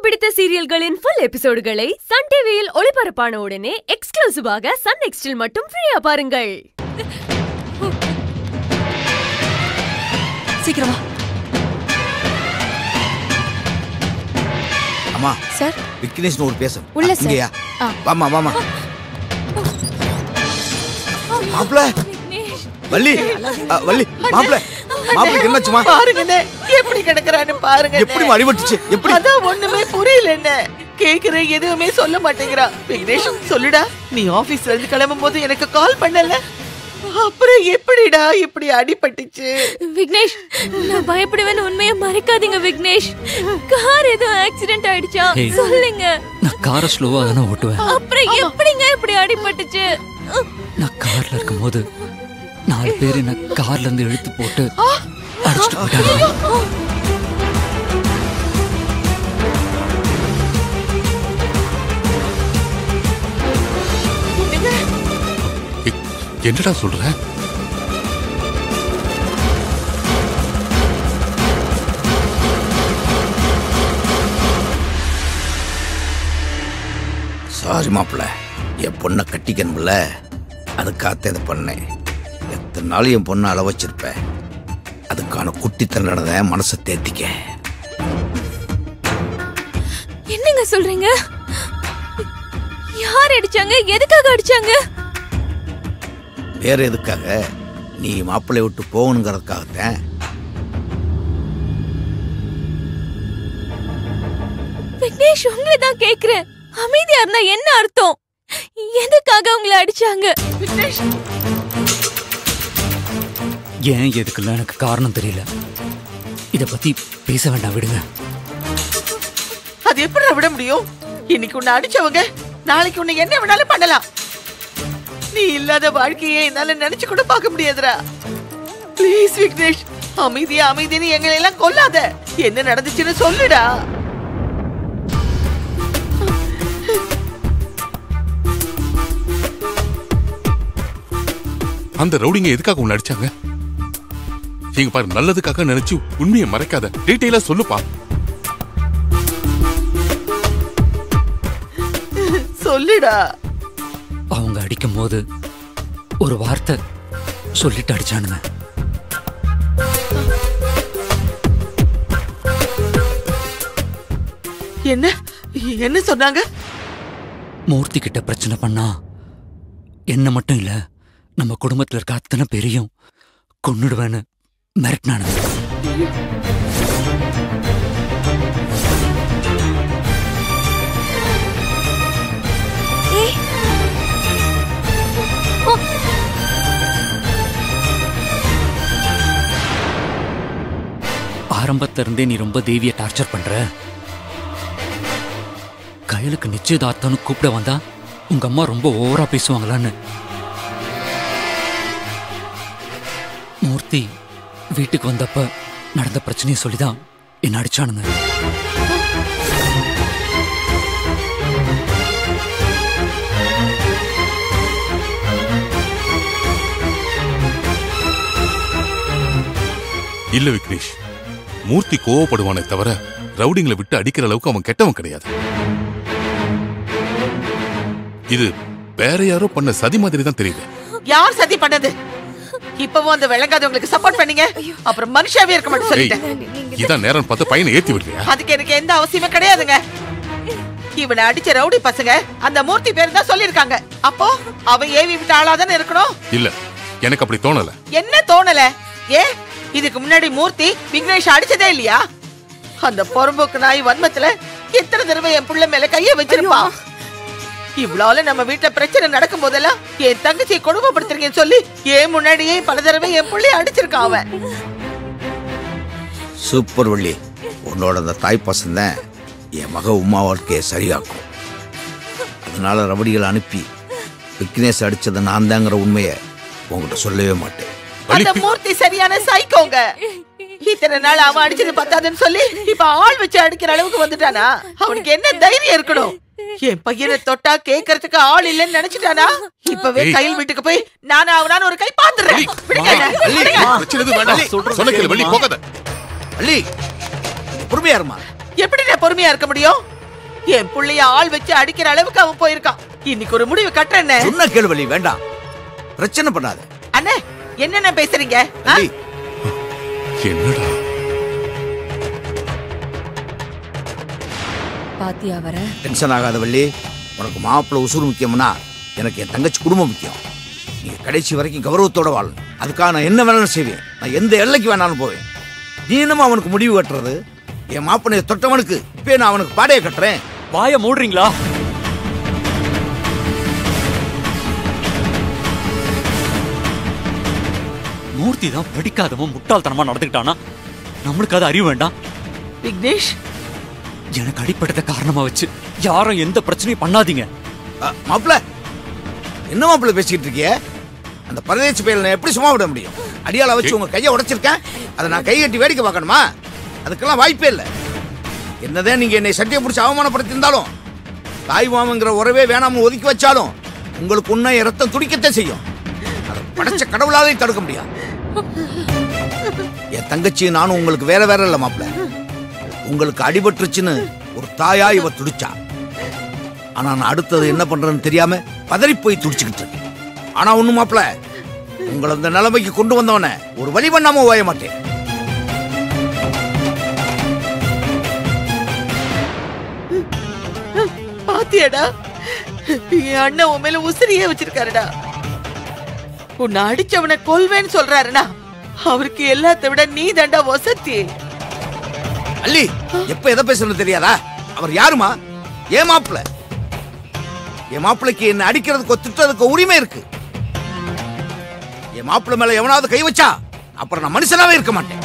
பிடித்த சீரியல்களின் full எபிசோடுகளை Sun டிவியில் ஒளிபரப்பான உடனே எக்ஸ்க்ளூசிவாக சன் நெக்ஸ்டில் மட்டும் ஃப்ரீயா பாருங்கள் சீக்கிரம் வா அம்மா சார் விக்னேஷ்னு ஒரு பேசும் உள்ள சார். இங்கயா ஆ. வாமா வாமா மாப்ள வள்ளி அ, வள்ளி மாப்ள மாப்பிளைக்கு என்னாச்சுமா பாருங்கண்ணே எப்படி கிடக்குறான்னு பாருங்க எப்படி அடிபட்டுச்சு எப்படி அதான் ஒண்ணுமே புரியல என்ன கேக்குற எதுவுமே சொல்ல மாட்டேங்கிறா விக்னேஷ் சொல்லுடா நீ ஆபீஸ்ல இருந்து கிளம்பும் போது எனக்கு கால் பண்ணல அப்புறம் எப்படிடா இப்படி அடிபட்டுச்சு விக்னேஷ் நான் பயப்படுவேன்னு உண்மையை மறைக்காதீங்க விக்னேஷ் கார் எதுவும் ஆக்சிடென்ட் ஆயிடுச்சா ஏய். சொல்லுங்க நான் காரை ஸ்லோவா தானே ஓட்டுவேன் அப்புறம் எப்படிங்க இப்படி அடிபட்டுச்சு நான் கார்ல இருக்கும்போது நாலு பேர் என்ன கார்ல இருந்து இழுத்து போட்டு அடிச்சுட்டு போயிட்டாங்க எ- என்னடா சொல்ற சாரி மாப்பிள என் பொண்ணை கட்டிக்கணும்ல அதுக்காகத்தான் இதை பண்ணேன் எத்தனை நாள் என் பொண்ணை அள வச்சிருப்பேன் அதுக்கான குட்டித்தனத மனசை தேத்திக்க என்னங்க சொல்றீங்க யார் அடிச்சாங்க எதுக்காக அடிச்சாங்க வேற எதுக்காக நீ மாப்பிள்ளை விட்டு போகணுங்கிறதுக்காகத்தான் விக்னேஷ் உங்களை தான் கேக்குறேன் அமைதியா இருந்தா என்ன அர்த்தம் எதுக்காக உங்களை அடிச்சாங்க விக்னேஷ் ஏன் எதுக்குள்ள எனக்கு காரணம் தெரியல இத பத்தி பேச வேண்டாம் விடுங்க அது எப்படி விட முடியும் இன்னைக்கு உன்னை அடிச்சவங்க நாளைக்கு உன்னை என்ன வேணாலும் பண்ணலாம் நீ இல்லாத வாழ்க்கையை என்னால நினைச்சு கூட பார்க்க முடியாதுடா ப்ளீஸ் விக்னேஷ் அமைதியா அமைதின்னு எங்களை எல்லாம் கொல்லாத என்ன நடந்துச்சுன்னு சொல்லுடா அந்த ரவுடிங்க எதுக்காக உன்னை அடிச்சாங்க நீங்க பாரு நல்லதுக்காக நினைச்சு உண்மையை மறைக்காத டீட்டெயிலா சொல்லுப்பா சொல்லுடா அவங்க அடிக்கும் போது ஒரு வார்த்தை சொல்லிட்டு அடிச்சானுங்க என்ன என்ன சொன்னாங்க மூர்த்தி கிட்ட பிரச்சனை பண்ணா என்ன மட்டும் இல்ல நம்ம குடும்பத்துல இருக்க அத்தனை பேரையும் கொன்னுடுவேன்னு மிரட்டினானுங்க ஆரம்பத்துல இருந்தே நீ ரொம்ப தேவிய டார்ச்சர் பண்ற கையலுக்கு நிச்சயதார்த்தம்னு கூப்பிட வந்தா உங்க அம்மா ரொம்ப ஓவரா பேசுவாங்களான்னு மூர்த்தி வீட்டுக்கு வந்தப்ப நடந்த பிரச்சனையை சொல்லிதான் என்ன அடிச்சானுங்க இல்ல விக்னேஷ் மூர்த்தி கோவப்படுவானே தவிர ரவுடிங்களை விட்டு அடிக்கிற அளவுக்கு அவன் கெட்டவன் கிடையாது இது வேற யாரோ பண்ண சதி மாதிரி தான் தெரியுது யார் சதி பண்ணது இப்பவும் அந்த விளங்காதவங்களுக்கு சப்போர்ட் பண்ணீங்க அப்புறம் மனுஷாவே இருக்க மாட்டேன் ஏய் சொல்லிட்டேன் இதான் நேரம் பார்த்து பையனை ஏத்தி விடுறியா அதுக்கு எனக்கு எந்த அவசியமும் கிடையாதுங்க இவனை அடிச்ச ரவுடி பசங்க அந்த மூர்த்தி பேர் தான் சொல்லிருக்காங்க அப்போ அவன் ஏவி விட்ட ஆளாதானே இருக்கணும் இல்ல எனக்கு அப்படி தோணல என்ன தோணல ஏ இதுக்கு முன்னாடி மூர்த்தி விக்னேஷ் அடிச்சதே இல்லையா அந்த பொறும்போக்கு நாய் வன்மத்துல எத்தனை தடவை என் புள்ள மேல கைய வச்சிருப்பான் இவ்வளவு நம்ம வீட்டுல பிரச்சனை நடக்கும் போதெல்லாம் என் தங்கச்சியை கொடுமைப்படுத்துறீங்கன்னு சொல்லி ஏன் முன்னாடியே பல தடவை என் புள்ளைய அடிச்சிருக்கான் அவன் சூப்பர் வள்ளி உன்னோட அந்த தாய் பசங்க என் மக உமா வாழ்க்கையை சரியாக்கும் அதனால ரவடிகளை அனுப்பி விக்னேஷ் அடிச்சது நான் தாங்கிற உண்மையை உங்ககிட்ட சொல்லவே மாட்டேன் அந்த மூர்த்தி சரியான சைக்கோங்க இத்தனை நாள் அவன் அடிச்சது பத்தாதுன்னு சொல்லி இப்ப ஆள் வச்சு அடிக்கிற அளவுக்கு வந்துட்டானா அவனுக்கு என்ன தைரியம் இருக்கணும் என் பையனை தொட்டா கேக்குறதுக்கு ஆள் இல்லைன்னு நினைச்சிட்டானா இப்பவே ஏய். கையில் வீட்டுக்கு போய் நானா அவனான்னு ஒரு கை பாத்துறேன் விடுங்க என்ன, விடுங்க. பிரச்சனை எதுவும் வேண்டாம் சொன்ன கேளு வெளியே போகாத வள்ளி பொறுமையா இருமா எப்படி நான் பொறுமையா இருக்க முடியும் என் புள்ளைய ஆள் வச்சு அடிக்கிற அளவுக்கு அவன் போயிருக்கான் இன்னைக்கு ஒரு முடிவு கட்டுறேன்னு சொன்ன கேள்வழி வேண்டாம் பிரச்சனை பண்ணாத அண்ணே என்னென்ன பேசுறீங்க ஆ? வள்ளி, என்னடா பாத்தியா வர டென்ஷன் ஆகாத வள்ளி உனக்கு மாப்பிள்ளை உசுறு முக்கியம்னா எனக்கு என் தங்கச்சி குடும்பம் முக்கியம் நீ கடைசி வரைக்கும் கௌரவத்தோட வாழணும் அதுக்காக நான் என்ன வேணாலும் செய்வேன் நான் எந்த எல்லைக்கு வேணாலும் போவேன் நீ என்னமோ அவனுக்கு முடிவு கட்டுறது என் மாப்பிளைய தொட்டவனுக்கு இப்பயே நான் அவனுக்கு பாடையை கட்டுறேன் வாய மூடுறீங்களா மூர்த்தி தான் படிக்காதவன் முட்டாள்தனமா நடந்துக்கிட்டானா நம்மளுக்கு அது அறிவு வேண்டாம் விக்னேஷ் எனக்கு அடிப்பட்டத காரணமா வச்சு யாரும் எந்த பிரச்சனையும் பண்ணாதீங்க அ, மாப்பிள என்ன மாப்பிள பேசிக்கிட்டு இருக்கிய அந்த பரதேசி பயில நான் எப்படி சும்மா விட முடியும் அடியால வச்சு உங்க கையை உடைச்சிருக்கேன் அதை நான் கை கட்டி வேடிக்கை பார்க்கணுமா அதுக்கெல்லாம் வாய்ப்பே இல்லை என்னதான் நீங்க என்னை சட்டையை பிடிச்சி அவமானப்படுத்தியிருந்தாலும் தாய் மாமங்கிற உறவே வேணாம ஒதுக்கி வச்சாலும் உங்களுக்கு உன்னை என் ரத்தம் துடிக்கத்தான் செய்யும் அதை படைச்ச கடவுளாலே தடுக்க முடியாது என் தங்கச்சி நானும் உங்களுக்கு வேற வேற இல்லை மாப்பிள உங்களுக்கு அடிபட்டுருச்சுன்னு ஒரு தாயா இவ துடிச்சா ஆனா நான் அடுத்தது என்ன பண்றேன்னு தெரியாம பதறி போய் துடிச்சுக்கிட்டு இருக்கேன் ஆனா ஒண்ணு மாப்பிள உங்களை இந்த நிலைமைக்கு கொண்டு வந்தவன ஒரு வழி பண்ணாம ஓய மாட்டேன் பாத்தியாடா என் அண்ணன் உன் மேல உசிரியே வச்சிருக்காருடா உன்னை அடிச்சவனை கொல்வேன்னு சொல்றாருடா அவருக்கு எல்லாத்த விட நீ தாண்டா வசத்தி அல்லி எப்ப எதை பேசுறது தெரியாதா அவர் யாருமா ஏன் மாப்பிள என் மாப்பிளைக்கு என்ன அடிக்கிறதுக்கோ திட்டுறதுக்கோ உரிமை இருக்கு என் மாப்பிளை மேல எவனாவது கை வச்சா அப்புறம் நான் மனுஷனாவே இருக்க மாட்டேன்